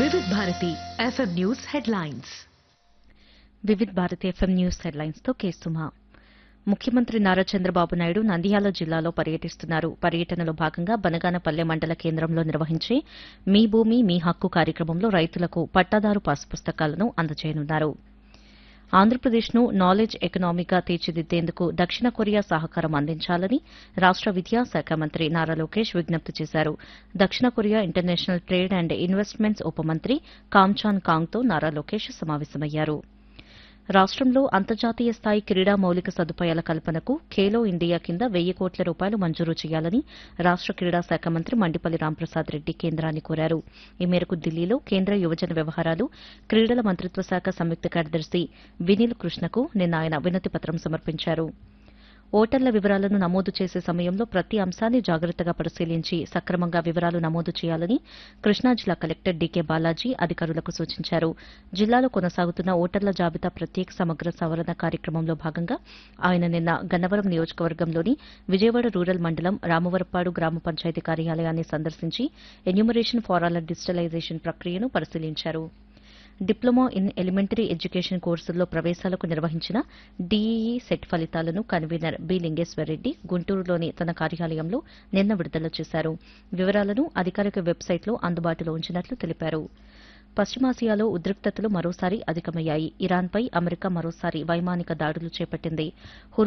వివిధ Bharati FM news headlines Vividh Bharati FM news headlines తో కేసుమా ముఖ్యమంత్రి నారా చంద్రబాబు నాయుడు నంద్యాల జిల్లాలో పర్యటిస్తున్నారు పర్యటనలో భాగంగా బనగానపల్లె మండల కేంద్రంలో నిర్వహించే మీ భూమి మీ హక్కు కార్యక్రమంలో రైతులకు పట్టాదారు పాస్ పుస్తకాలను అందజేయనున్నారు ఆంధ్రప్రదేశ్ను నాలెడ్జ్ ఎకనామీగా తీర్చిదిద్దేందుకు దక్షిణ కొరియా సహకారం అందించాలని రాష్ట విద్యాశాఖ మంత్రి నారా లోకేష్ విజ్ఞప్తి చేశారు దక్షిణ Korea international trade and investments ఉపమంత్రి కామ్చాన్ కాంగ్తో నారా లోకేష్ సమావేశమయ్యారు రాష్టంలో అంతర్జాతీయ స్థాయి క్రీడా మౌలిక సదుపాయాల కల్పనకు ఖేలో ఇండియా కింద వెయ్యి కోట్ల రూపాయలు మంజూరు చేయాలని రాష్ట క్రీడా శాఖ మంత్రి మండిపల్లి రాంప్రసాద్ రెడ్డి కేంద్రాన్ని కోరారు ఈ మేరకు ఢిల్లీలో కేంద్ర యువజన వ్యవహారాలు క్రీడల మంత్రిత్వ శాఖ సంయుక్త కార్యదర్శి వినీల్ కృష్ణకు నిన్న ఆయన వినతి పత్రం సమర్పించారు ఓటర్ల వివరాలను నమోదు చేసే సమయంలో ప్రతి అంశాన్ని జాగ్రత్తగా పరిశీలించి సక్రమంగా వివరాలు నమోదు చేయాలని కృష్ణా జిల్లా కలెక్టర్ డీకే బాలాజీ అధికారులకు సూచించారు జిల్లాలో కొనసాగుతున్న ఓటర్ల జాబితా ప్రత్యేక సమగ్ర సవరణ కార్యక్రమంలో భాగంగా ఆయన నిన్న గన్నవరం నియోజకవర్గంలోని విజయవాడ రూరల్ మండలం రామవరపాడు గ్రామ పంచాయతీ కార్యాలయాన్ని సందర్శించి ఎన్యూమరేషన్ ఫారాల డిజిటలైజేషన్ ప్రక్రియను పరిశీలించారు డిప్లొమా ఇన్ ఎలిమెంటరీ ఎడ్యుకేషన్ కోర్సుల్లో ప్రవేశాలకు నిర్వహించిన డీఈఈ సెట్ ఫలితాలను కన్వీనర్ బి లింగేశ్వరరెడ్డి గుంటూరులోని తన కార్యాలయంలో నిన్న విడుదల చేశారు వివరాలను అధికారిక వెబ్సైట్లో అందుబాటులో ఉంచినట్లు తెలిపారు పశ్చిమాసియాలో ఉద్రిక్తతలు మరోసారి అధికమయ్యాయి ఇరాన్పై అమెరికా మరోసారి వైమానిక దాడులు చేపట్టింది